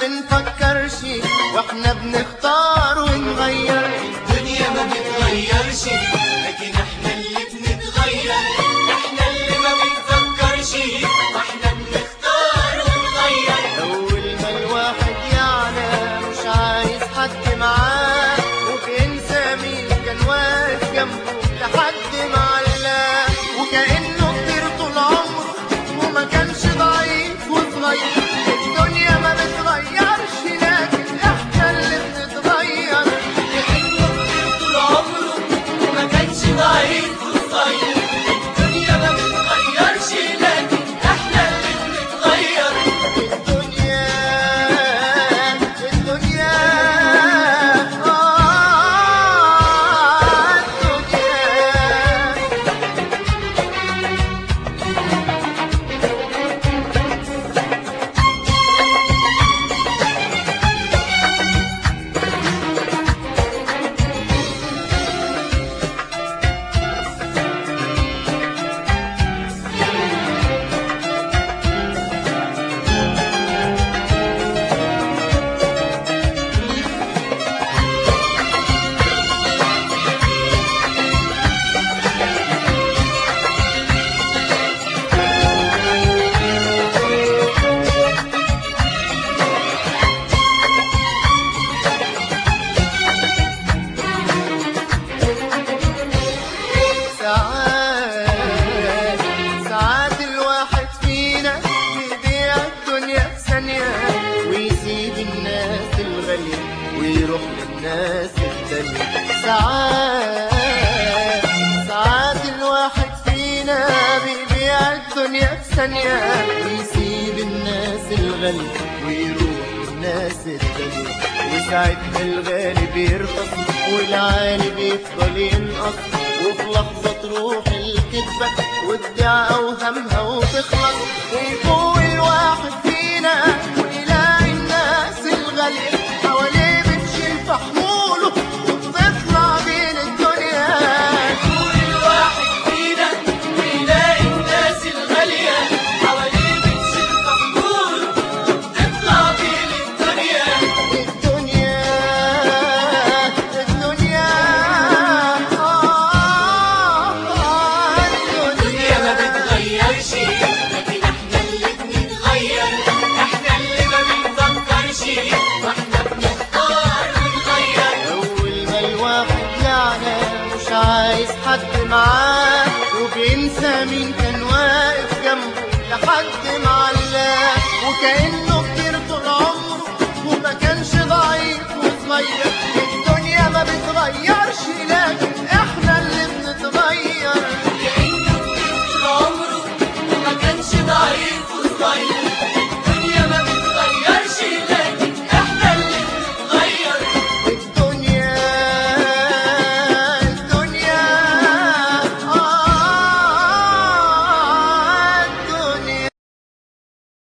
بنفكرش واحنا بنختار ونغير الدنيا ما بتغيرش لكن احنا اللي بنتغير احنا اللي ما بنفكرش واحنا بنختار ونغير أول ما الواحد يعلى مش عايز حد معاه وبينسى مين كان واقف جنبه لحد ما علاه وكأنه كبير طول عمره وما كانش ضعيف وصغير الدنيا ما بتغيرش لكن احنا اللي بنتغير كأنه كبير طول عمره وما كانش ضعيف وصغير الدنيا ما بتغيرش لكن احنا اللي بنتغير الدنيا الدنيا آه الدنيا ساعات ساعات الواحد فينا بيبيع الدنيا في ثانية ويسيب الناس الغالية ويروح للناس التانية ساعات ساعات الواحد فينا بيبيع الدنيا في ثانية ويسيب الناس الغالية ويروح للناس التانية وساعتها الغالي بيرخص والعالي بيفضل ينقص وفي لحظة تروح الكذبة وتبيع أوهامها وتخلص ويفوق الواحد فينا ويلاقي الناس الغالية حواليه بتشيل في حموله وبتطلع بين الدنيا يقول الواحد فينا ويلاقي الناس الغالية حواليه بتشيل طنبور وبتطلع بين الدنيا الدنيا الدنيا آه الدنيا ما الدنيا بتغيرش لكن احنا اللي بنتغير احنا اللي ما بنفكرش واحنا بنختار ونغير أول ما الواحد يعلى مش عايز حد معاه وبينسى مين